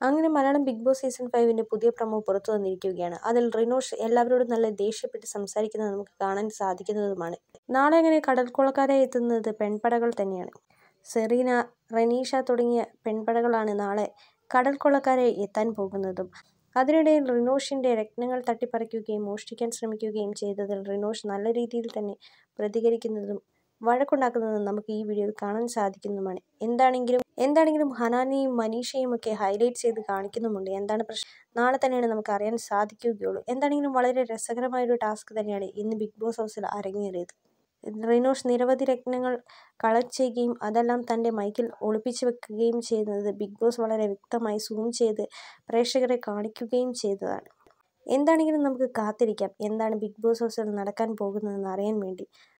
അങ്ങനെ Malayalam big boss season ഫൈവിൻ്റെ പുതിയ പ്രൊമോ പുറത്തു വന്നിരിക്കുകയാണ് അതിൽ റിനോഷ് എല്ലാവരോടും നല്ല ദേഷ്യപ്പെട്ട് സംസാരിക്കുന്നത് നമുക്ക് കാണാൻ സാധിക്കുന്നതുമാണ് നാളെ അങ്ങനെ കടൽക്കൊള്ളക്കാരായി എത്തുന്നത് പെൺപടകൾ തന്നെയാണ് സെറീന റനീഷ തുടങ്ങിയ പെൺപടകളാണ് നാളെ കടൽക്കൊള്ളക്കാരായി എത്താൻ പോകുന്നതും അതിനിടയിൽ റിനോഷിൻ്റെ രത്നങ്ങൾ തട്ടിപ്പറിക്കുകയും മോഷ്ടിക്കാൻ ശ്രമിക്കുകയും ചെയ്തതിൽ റിനോഷ് നല്ല രീതിയിൽ തന്നെ പ്രതികരിക്കുന്നതും വഴക്കുണ്ടാക്കുന്നതും നമുക്ക് ഈ വീഡിയോയിൽ കാണാൻ സാധിക്കുന്നതുമാണ് എന്താണെങ്കിലും എന്താണെങ്കിലും ഹനാനെയും മനീഷയും ഒക്കെ ഹൈലൈറ്റ് ചെയ്ത് കാണിക്കുന്നുമുണ്ട് എന്താണ് പ്രശ്നം നാളെ തന്നെയാണ് നമുക്ക് അറിയാൻ സാധിക്കുകയുള്ളൂ എന്താണെങ്കിലും വളരെ രസകരമായൊരു ടാസ്ക് തന്നെയാണ് ഇന്ന് ബിഗ് ബോസ് ഹൗസിൽ അരങ്ങേറിയത് റിനോഷ് നിരവധി രത്നങ്ങൾ കളക്ട് ചെയ്യുകയും അതെല്ലാം തൻ്റെ മൈക്കിൽ ഒളിപ്പിച്ച് വെക്കുകയും ചെയ്യുന്നത് ബിഗ് ബോസ് വളരെ വ്യക്തമായി സൂം ചെയ്ത് പ്രേക്ഷകരെ കാണിക്കുകയും ചെയ്തതാണ് എന്താണെങ്കിലും നമുക്ക് കാത്തിരിക്കാം എന്താണ് ബിഗ് ബോസ് ഹൗസിൽ നടക്കാൻ പോകുന്നതെന്ന് അറിയാൻ വേണ്ടി